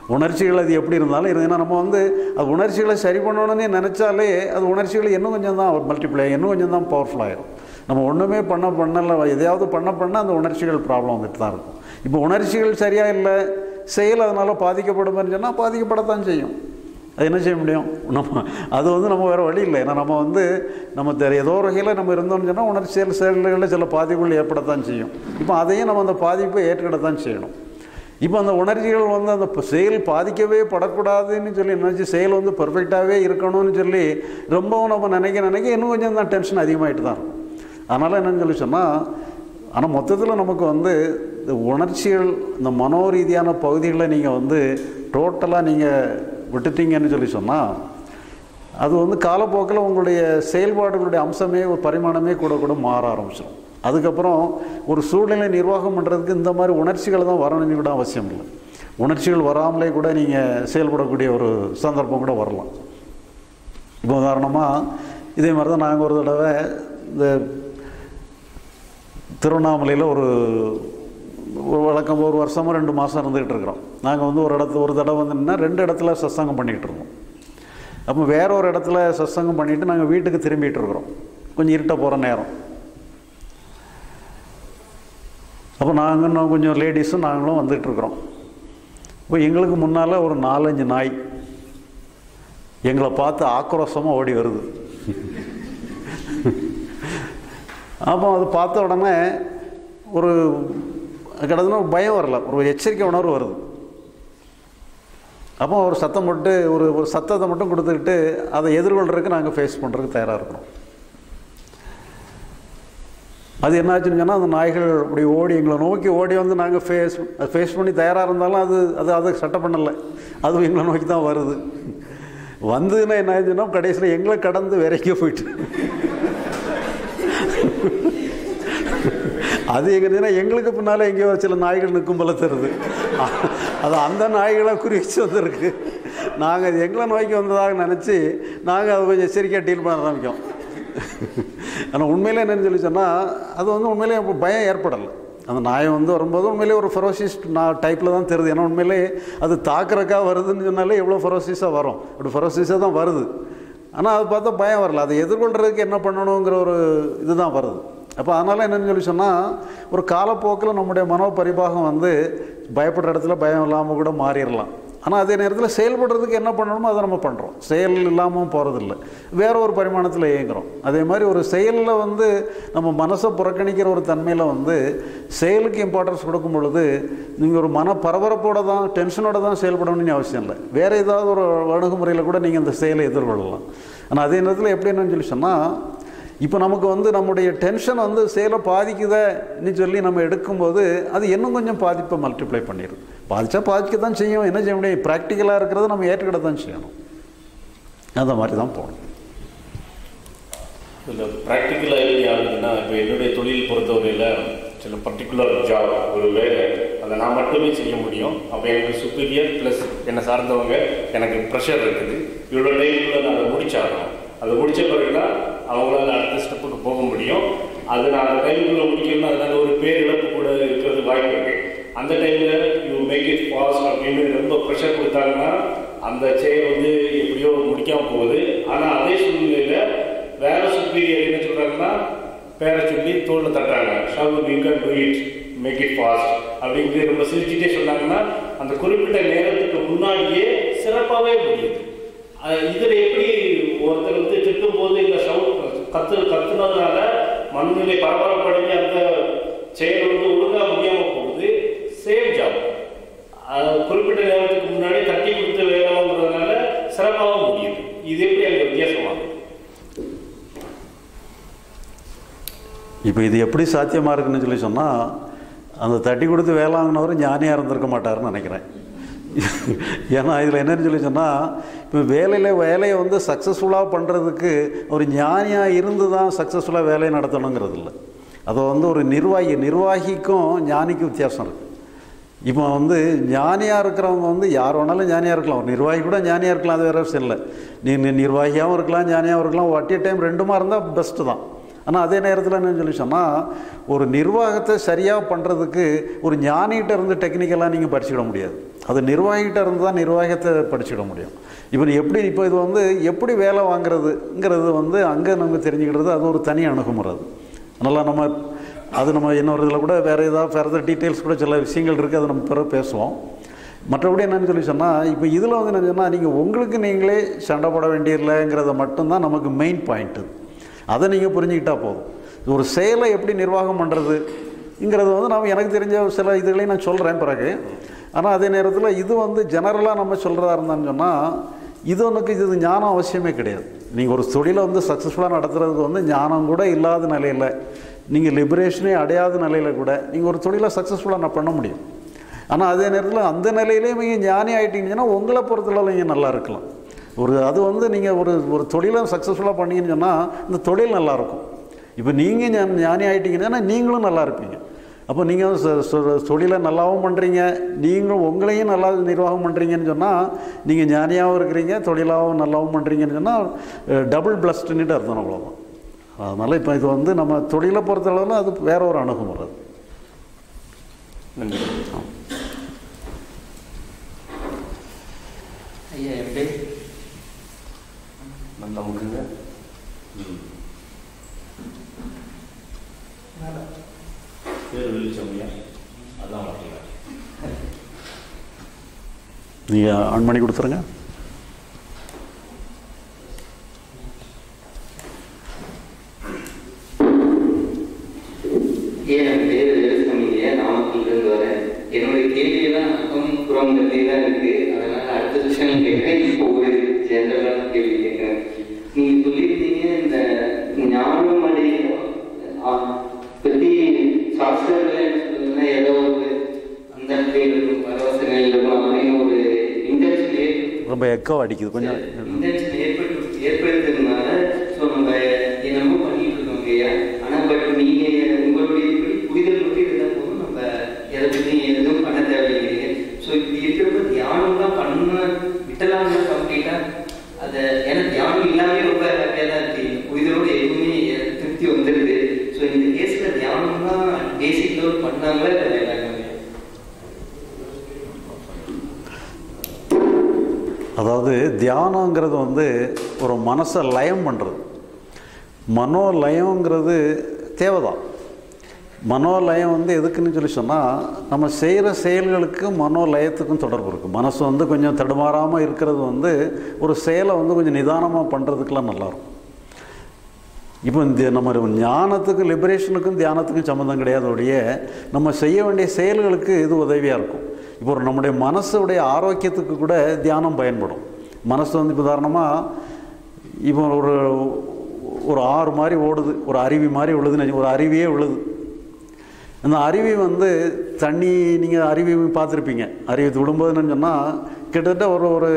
உணர்ச்சிகள் அது எப்படி இருந்தாலும் இரு- ஏன்னா நம்ம வந்து அது உணர்ச்சிகளை சரி பண்ணணும்னே நினச்சாலே அது உணர்ச்சிகள் இன்னும் கொஞ்சம் தான் மல்டிப்ளை இன்னும் கொஞ்சம் தான் பவர்ஃபுல் ஆயிரும் நம்ம ஒன்றுமே பண்ண பண்ணல எதையாவது பண்ண பண்ண அந்த உணர்ச்சிகள் ப்ராப்ளம் வந்துட்டு தான் இருக்கும் இப்போ உணர்ச்சிகள் சரியாக இல்லை செயல் அதனால் பாதிக்கப்படுமான்னு சொன்னால் பாதிக்கப்படத்தான் செய்யும் அது என்ன செய்ய முடியும் நம்ம அது வந்து நம்ம வேறு வழி இல்லை ஏன்னா நம்ம வந்து நம்ம தெரி- ஏதோ ஒரு வகையில் நம்ம இருந்தோம்னு சொன்னால் உணர்ச்சியல் செயல்களில் சில பாதிப்புகள் ஏற்படத்தான் செய்யும் இப்போ அதையும் நம்ம அந்த பாதிப்பை ஏற்றுக்கிடத்தான் செய்யணும் இப்போ அந்த உணர்ச்சிகள் வந்து அந்த ப- செயல் பாதிக்கவே படக்கூடாதுன்னு சொல்லி நினச்சி செயல் வந்து பர்ஃபெக்டாகவே இருக்கணும்னு சொல்லி ரொம்பவும் நம்ம நினைக்க நினைக்க இன்னும் கொஞ்சம் தான் டென்ஷன் அதிகமாகிட்டு தான் இருக்கும் அதனால் என்னன்னு சொல்லி சொன்னால் ஆனால் மொத்தத்தில் நமக்கு வந்து இந்த உணர்ச்சிகள் இந்த மனோரீதியான பகுதிகளை நீங்கள் வந்து டோட்டலாக நீங்கள் விட்டுட்டீங்கன்னு சொல்லி சொன்னால் அது வந்து காலப்போக்கில் உங்களுடைய செயல்பாடுகளுடைய அம்சமே ஒரு பரிமாணமே கூட கூட மாற ஆரம்பிச்சிடும் அதுக்கப்புறம் ஒரு சூழ்நிலை நிர்வாகம் பண்ணுறதுக்கு இந்த மாதிரி உணர்ச்சிகள் தான் வரணும்னு கூட அவசியம் இல்லை உணர்ச்சிகள் வராமலே கூட நீங்கள் செயல்படக்கூடிய ஒரு சந்தர்ப்பம் கூட வரலாம் இப்போ உதாரணமாக இதே மாதிரி தான் நாங்கள் ஒரு தடவை இந்த திருவண்ணாமலையில் ஒரு ஒரு வழக்கம் ஒரு வருஷமாக ரெண்டு மாதம் இருந்துகிட்டு இருக்கிறோம் நாங்கள் வந்து ஒரு இடத்துல ஒரு தடவை வந்து நின்னா ரெண்டு இடத்துல சத்சங்கம் பண்ணிக்கிட்டு இருந்தோம் அப்போ வேற ஒரு இடத்துல சத்சங்கம் பண்ணிவிட்டு நாங்கள் வீட்டுக்கு திரும்பிட்டு இருக்கிறோம் கொஞ்சம் இருட்ட போகிற நேரம் அப்போ நாங்கள் இன்னும் கொஞ்சம் லேடிஸும் நாங்களும் வந்துட்டு இருக்கிறோம் இப்போ எங்களுக்கு முன்னால் ஒரு நாலஞ்சு நாய் எங்களை பார்த்து ஆக்ரோஷமாக ஓடி வருது அப்போ அது பார்த்த உடனே ஒரு கிட்டத்தட்ட ஒரு பயம் வரல ஒரு எச்சரிக்கை உணர்வு வருது அப்போ ஒரு சத்தம் போட்டு ஒரு ஒரு சத்தத்தை மட்டும் கொடுத்துக்கிட்டு அதை எதிர்கொள்றதுக்கு நாங்கள் ஃபேஸ் பண்ணுறதுக்கு தயாராக இருக்கிறோம் அது என்னாச்சுன்னு சொன்னால் அந்த நாய்கள் அப்படி ஓடி எங்களை நோக்கி ஓடி வந்து நாங்கள் ஃபேஸ் ஃபேஸ் பண்ணி தயாராக இருந்தாலும் அது அது அதை சட்டை பண்ணலை அதுவும் எங்களை நோக்கி தான் வருது வந்ததுன்னா என்ன ஆச்சுன்னா கடைசியில் எங்களை கடந்து விரைக்க போயிட்டு அது எங்கன்னா எங்களுக்கு பின்னால் எங்கேயோ சில நாய்கள் நிற்கும் போல தருது அது அந்த நாய்களை குறிச்சு வந்திருக்கு நாங்கள் அது எங்களை நோக்கி வந்ததாக நினச்சி நாங்கள் அதை கொஞ்சம் எச்சரிக்கையாக டீல் பண்ண ஆரம்பிக்கோம் ஆனால் உண்மையிலே என்னன்னு சொல்லி சொன்னால் அது வந்து உண்மையிலே இப்போ பயம் ஏற்படலை அந்த நாயை வந்து வரும்போது உண்மையிலே ஒரு ஃபெரோசிஸ் நான் டைப்பில் தான் தெரியுது ஏன்னா உண்மையிலே அது தாக்குறக்கா வருதுன்னு சொன்னாலே எவ்வளோ ஃபெரோசிஸாக வரும் அப்படி ஃபெரோசிஸாக தான் வருது ஆனால் அது பார்த்தா பயம் வரல அதை எதிர்கொள்கிறதுக்கு என்ன பண்ணணுங்கிற ஒரு இதுதான் வருது அப்போ அதனால் என்னன்னு சொல்லி சொன்னால் ஒரு காலப்போக்கில் நம்முடைய மனோபரிபாகம் வந்து பயப்படுற இடத்துல பயம் இல்லாமல் கூட மாறிடலாம் ஆனால் அதே நேரத்தில் செயல்படுறதுக்கு என்ன பண்ணணுமோ அதை நம்ம பண்ணுறோம் செயல் இல்லாமல் போகிறதில்ல வேற ஒரு பரிமாணத்தில் இயங்குறோம் அதே மாதிரி ஒரு செயலில் வந்து நம்ம மனசை புறக்கணிக்கிற ஒரு தன்மையில் வந்து செயலுக்கு இம்பார்ட்டன்ஸ் கொடுக்கும் பொழுது நீங்கள் ஒரு மன பரபரப்போட தான் டென்ஷனோட தான் செயல்படணும்னு அவசியம் இல்லை வேறு ஏதாவது ஒரு அணுகுமுறையில் கூட நீங்கள் அந்த செயலை எதிர்கொள்ளலாம் ஆனால் அதே நேரத்தில் எப்படி என்னன்னு சொல்லி சொன்னால் இப்போ நமக்கு வந்து நம்முடைய டென்ஷன் வந்து செயலை பாதிக்குதுன்னு சொல்லி நம்ம எடுக்கும்போது அது இன்னும் கொஞ்சம் பாதிப்பை மல்டிப்ளை பண்ணிடும் பாதிச்சா பாதிக்க தான் செய்யும் என்ன செய்ய முடியும் ப்ராக்டிக்கலாக இருக்கிறத நம்ம ஏற்றுக்கிட தான் செய்யணும் அந்த மாதிரி தான் போகணும் இதில் ப்ராக்டிக்கலாக எப்படி ஆகுதுன்னா இப்போ என்னுடைய தொழில் பொறுத்தவரையில் சில பர்டிகுலர் ஜாப் ஒரு வேலை அதை நான் மட்டுமே செய்ய முடியும் அப்போ எனக்கு சுப்பீரியர் ப்ளஸ் என்னை சார்ந்தவங்க எனக்கு ப்ரெஷர் இருக்குது இவ்வளோ டைமுக்குள்ளே நான் அதை முடிச்சாகணும் அதை முடிச்ச பிறகு தான் அவங்களால அடுத்த ஸ்டெப்புக்கு போக முடியும் அது நான் அந்த டைமுக்குள்ளே முடிக்கணும்னா அதனால ஒரு பேர் இழப்பு கூட இருக்கிறது வாய்ப்பு இருக்கு அந்த டைமில் யூ மேக் இட் ஃபாஸ்ட் அப்படின்னு ரொம்ப ப்ரெஷர் கொடுத்தாங்கன்னா அந்த செயல் வந்து எப்படியோ முடிக்காம போகுது ஆனால் அதே சூழ்நிலையில் வேற சுப்பீரியர் என்ன சொல்றாங்கன்னா பேரை சொல்லி தோல்ல தட்டுறாங்க ஷாவு you can do it make it fast அப்படிங்கிறது ரொம்ப சிரிச்சுட்டே சொன்னாங்கன்னா அந்த குறிப்பிட்ட நேரத்துக்கு முன்னாடியே சிறப்பாகவே முடியுது அஹ் இதுல எப்படி ஒருத்தர் வந்து திட்டும் போது இந்த சவுண்ட் கத்து கத்துனதுனால மனநிலை பரபரப்படைஞ்சு அந்த செயல் வந்து ஒழுங்கா முடியாம போகுது சேம் ஜாப் குறிப்பிட்ட நேரத்துக்கு முன்னாடி தட்டி கொடுத்து வேலை வாங்குறதுனால சிறப்பாக முடியுது இது எப்படி அங்கே வித்தியாசமாகுது இப்போ இது எப்படி சாத்தியமாக இருக்குன்னு சொல்லி சொன்னால் அந்த தட்டி கொடுத்து வேலை வாங்கினவர் ஞானியாக இருந்திருக்க மாட்டாருன்னு நினைக்கிறேன் ஏன்னா இதில் என்னன்னு சொல்லி சொன்னால் இப்போ வேலையில் வேலையை வந்து சக்ஸஸ்ஃபுல்லாக பண்ணுறதுக்கு ஒரு ஞானியாக இருந்து தான் சக்ஸஸ்ஃபுல்லாக வேலையை நடத்தணுங்கிறது இல்லை அதை வந்து ஒரு நிர்வாகி நிர்வாகிக்கும் ஞானிக்கும் வித்தியாசம் இருக்குது இப்போ வந்து ஞானியாக இருக்கிறவங்க வந்து யார் வேணாலும் ஞானியாக இருக்கலாம் ஒரு நிர்வாகி கூட ஞானியாக இருக்கலாம் அது வேற விஷயம் இல்லை நீ நீ நிர்வாகியாகவும் இருக்கலாம் ஞானியாகவும் இருக்கலாம் ஒட்டி டைம் ரெண்டுமா இருந்தால் பெஸ்ட்டு தான் ஆனால் அதே நேரத்தில் என்னன்னு சொல்லி சொன்னால் ஒரு நிர்வாகத்தை சரியாக பண்ணுறதுக்கு ஒரு ஞானிகிட்ட இருந்து டெக்னிக்கலாக நீங்கள் படிச்சுக்கிட முடியாது அது நிர்வாகிகிட்ட இருந்து தான் நிர்வாகத்தை படிச்சுட முடியும் இப்போ எப்படி இப்போ இது வந்து எப்படி வேலை வாங்குறதுங்கிறது வந்து அங்கே நம்ம தெரிஞ்சுக்கிறது அது ஒரு தனி அணுகுமுறை அது அதனால் நம்ம அது நம்ம இன்னொரு இதில் கூட வேறு ஏதாவது ஃபர்தர் டீட்டெயில்ஸ் கூட சில விஷயங்கள் இருக்குது அதை நம்ம பிறகு பேசுவோம் மற்றபடி என்னன்னு சொல்லி சொன்னால் இப்போ இதில் வந்து என்ன சொன்னால் நீங்கள் உங்களுக்கு நீங்களே சண்டை போட வேண்டியதில்லைங்கிறத மட்டும்தான் நமக்கு மெயின் பாயிண்ட்டு அதை நீங்கள் புரிஞ்சுக்கிட்டா போதும் ஒரு செயலை எப்படி நிர்வாகம் பண்ணுறதுங்கிறது வந்து நாம் எனக்கு தெரிஞ்ச சில இதுகளையும் நான் சொல்கிறேன் பிறகு ஆனால் அதே நேரத்தில் இது வந்து ஜெனரலாக நம்ம சொல்கிறதா இருந்தான்னு சொன்னால் இது ஒன்றுக்கு இது ஞானம் அவசியமே கிடையாது நீங்கள் ஒரு தொழிலை வந்து சக்ஸஸ்ஃபுல்லாக நடத்துறதுக்கு வந்து ஞானம் கூட இல்லாத நிலையில் நீங்கள் லிபரேஷனே அடையாத நிலையில் கூட நீங்கள் ஒரு தொழிலை சக்ஸஸ்ஃபுல்லாக நான் பண்ண முடியும் ஆனால் அதே நேரத்தில் அந்த நிலையிலே நீங்கள் ஞானி ஆகிட்டீங்கன்னா உங்களை பொறுத்தளவு நீங்கள் நல்லா இருக்கலாம் ஒரு அது வந்து நீங்கள் ஒரு ஒரு தொழிலை சக்ஸஸ்ஃபுல்லாக பண்ணீங்கன்னு சொன்னால் இந்த தொழில் நல்லாயிருக்கும் இப்போ நீங்கள் ஞா ஞானி ஆகிட்டீங்கன்னா நீங்களும் நல்லா இருப்பீங்க அப்போ நீங்கள் சொ- சொ- தொழிலை நல்லாவும் பண்ணுறீங்க நீங்களும் உங்களையும் நல்லா நிர்வாகம் பண்ணுறீங்கன்னு சொன்னால் நீங்கள் ஞானியாகவும் இருக்கிறீங்க தொழிலாகவும் நல்லாவும் பண்ணுறீங்கன்னு சொன்னால் டபுள் பிளஸ்டுன்னுட்டு அர்த்தம் அவ்வளோதான் அதனால் இப்போ இது வந்து நம்ம தொழிலை பொறுத்தளவில் அது வேற ஒரு அணுகுமுறை அது. நன்றி ஐயா என் பேர் நமக்குங்க பேர் வெளிச்சமையா அதான் வரல நீங்கள் ஆன் பண்ணி கொடுத்துருங்க ஏன் என் பேர் வேலுசாமிங்க நாமக்கல்லேருந்து வரேன் என்னுடைய கேள்வியெல்லாம் அக்கம் புறம் பற்றி தான் இருக்கு அதனால அடுத்த செஷன் கேட்குறேன் இப்போ ஒரு ஜென்ரலான கேள்வி கேட்குறேன் நீங்கள் சொல்லியிருந்தீங்க இந்த ஞானம் அடைய ஆ, பற்றி சாஸ்திரங்கள் சொல்லுங்கன்னா ஏதோ ஒரு அந்த நிலையில் இருக்கும் பரவச நிலையில் இருக்கும் அப்படின்னு ஒரு இன்டென்ஷன் ஏற்பட்டு ரொம்ப எக்கோ அடிக்குது கொஞ்சம் இன்டென்ஷன் ஏற்பட்டு ஏற்படுத்துறதுனால ஸோ நம்ம என்னமோ பண்ணிட்டு இருக்கோம் இல்லையா ஆனால் பட் நீங்க உங்களுடைய இப்படி புரிதல் மட்டும் இருந்தால் போதும் நம்ம எதை பற்றி எதுவும் பண்ண தேவையில்லைங்க ஸோ இப்படி இருக்கிறப்ப தியானம் தான் பண்ண விட்டலாம்னா கம்ப்ளீட்டாக அதை ஏன்னா தியானம் இல்லாமே ரொம்ப ஹாப்பியாக தான் இருக்கு இந்த புரிதலோட எதுவுமே திருப்தி வந்துடுது ஸோ இந்த கேஸில் தியானம் தான் பேசிக் லெவல் பண்ணாங்களா இல்லை வேண்டாங்க அதாவது தியானங்கிறது வந்து ஒரு மனசை லயம் பண்ணுறது மனோலயங்கிறது தேவைதான் மனோலயம் வந்து எதுக்குன்னு சொல்லி சொன்னால் நம்ம செய்கிற செயல்களுக்கு மனோலயத்துக்கும் தொடர்பு இருக்குது மனசு வந்து கொஞ்சம் தடுமாறாமல் இருக்கிறது வந்து ஒரு செயலை வந்து கொஞ்சம் நிதானமாக பண்ணுறதுக்கெலாம் நல்லாயிருக்கும் இப்போ இந்த நம்ம ஞானத்துக்கு லிபரேஷனுக்கும் தியானத்துக்கும் சம்மந்தம் கிடையாது ஒழிய நம்ம செய்ய வேண்டிய செயல்களுக்கு இது உதவியாக இருக்கும் இப்போ ஒரு நம்முடைய மனசுடைய ஆரோக்கியத்துக்கு கூட தியானம் பயன்படும் மனசு வந்து இப்போ உதாரணமாக இப்போ ஒரு ஒரு ஆறு மாதிரி ஓடுது ஒரு அருவி மாதிரி விழுதுன்னு வச்சுக்கோ, ஒரு அருவியே விழுது அந்த அருவி வந்து தண்ணி நீங்கள் அருவி பார்த்துருப்பீங்க அருவி விடும்போதுன்னு சொன்னால் கிட்டத்தட்ட ஒரு ஒரு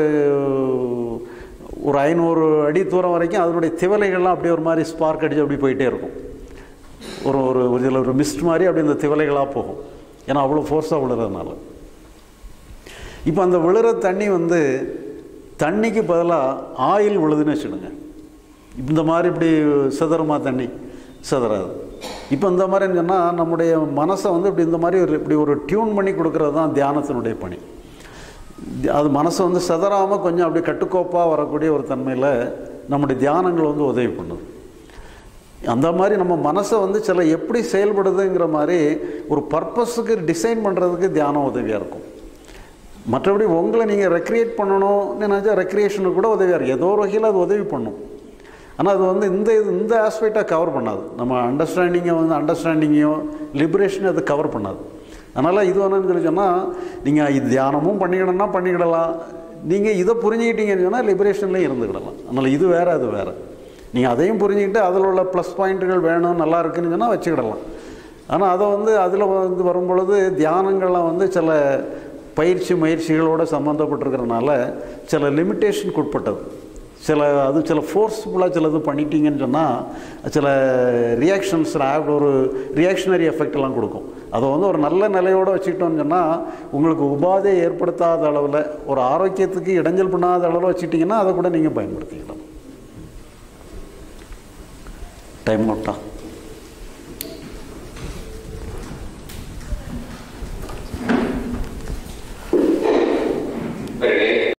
ஒரு ஐநூறு அடி தூரம் வரைக்கும் அதனுடைய திவலைகள்லாம் அப்படியே ஒரு மாதிரி ஸ்பார்க் அடிச்சு அப்படி போயிட்டே இருக்கும் ஒரு ஒரு ஒரு இதில் ஒரு மிஸ்ட் மாதிரி அப்படி இந்த திவலைகளாக போகும் ஏன்னா அவ்வளோ ஃபோர்ஸாக விழுறதுனால இப்போ அந்த விழுற தண்ணி வந்து தண்ணிக்கு பதிலாக ஆயில் விழுதுன்னு வச்சுடுங்க இந்த மாதிரி இப்படி சிதறுமா தண்ணி சிதறாது இப்போ இந்த மாதிரி சொன்னால் நம்முடைய மனசை வந்து இப்படி இந்த மாதிரி ஒரு இப்படி ஒரு டியூன் பண்ணி கொடுக்கறது தான் தியானத்தினுடைய பணி தி- அது மனசு வந்து சிதறாமல் கொஞ்சம் அப்படி கட்டுக்கோப்பாக வரக்கூடிய ஒரு தன்மையில் நம்முடைய தியானங்கள் வந்து உதவி பண்ணுது அந்த மாதிரி நம்ம மனசை வந்து சில எப்படி செயல்படுதுங்கிற மாதிரி ஒரு பர்பஸுக்கு டிசைன் பண்ணுறதுக்கு தியானம் உதவியாக இருக்கும் மற்றபடி உங்களை நீங்கள் ரெக்ரியேட் பண்ணணும்னு நினச்சா ரெக்ரியேஷனுக்கு கூட உதவியாக இருக்கும் ஏதோ ஒரு வகையில் அது உதவி பண்ணும் ஆனால் அது வந்து இந்த இது இந்த ஆஸ்பெக்டாக கவர் பண்ணாது நம்ம அண்டர்ஸ்டாண்டிங்கை வந்து அண்டர்ஸ்டாண்டிங்கையும் லிபரேஷனையும் அது கவர் பண்ணாது அதனால் இது என்னன்னு சொல்லி சொன்னால் நீங்கள் இது தியானமும் பண்ணிக்கிடணும்னா பண்ணிக்கிடலாம் நீங்கள் இதை புரிஞ்சுக்கிட்டீங்கன்னு சொன்னால் லிபரேஷன்லேயும் இருந்துக்கிடலாம் அதனால் இது வேறு அது வேறு நீங்கள் அதையும் புரிஞ்சுக்கிட்டு அதில் உள்ள ப்ளஸ் பாயிண்ட்டுகள் வேணும் நல்லா இருக்குன்னு சொன்னால் வச்சுக்கிடலாம் ஆனால் அதை வந்து அதில் வந்து வரும்பொழுது தியானங்கள்லாம் வந்து சில பயிற்சி முயற்சிகளோடு சம்மந்தப்பட்டிருக்கிறனால சில லிமிட்டேஷனுக்கு உட்பட்டது சில அது சில ஃபோர்ஸ்ஃபுல்லாக சில இது பண்ணிட்டீங்கன்னு சொன்னால் சில ரியாக்ஷன்ஸ் ஒரு ரியாக்ஷனரி எஃபெக்ட்லாம் கொடுக்கும் அதை வந்து ஒரு நல்ல நிலையோடு வச்சுக்கிட்டோம்னு சொன்னால் உங்களுக்கு உபாதையை ஏற்படுத்தாத அளவில் ஒரு ஆரோக்கியத்துக்கு இடைஞ்சல் பண்ணாத அளவில் வச்சுக்கிட்டிங்கன்னா அதை கூட நீங்கள் பயன்படுத்திக்கலாம் டைம் அவுட்டா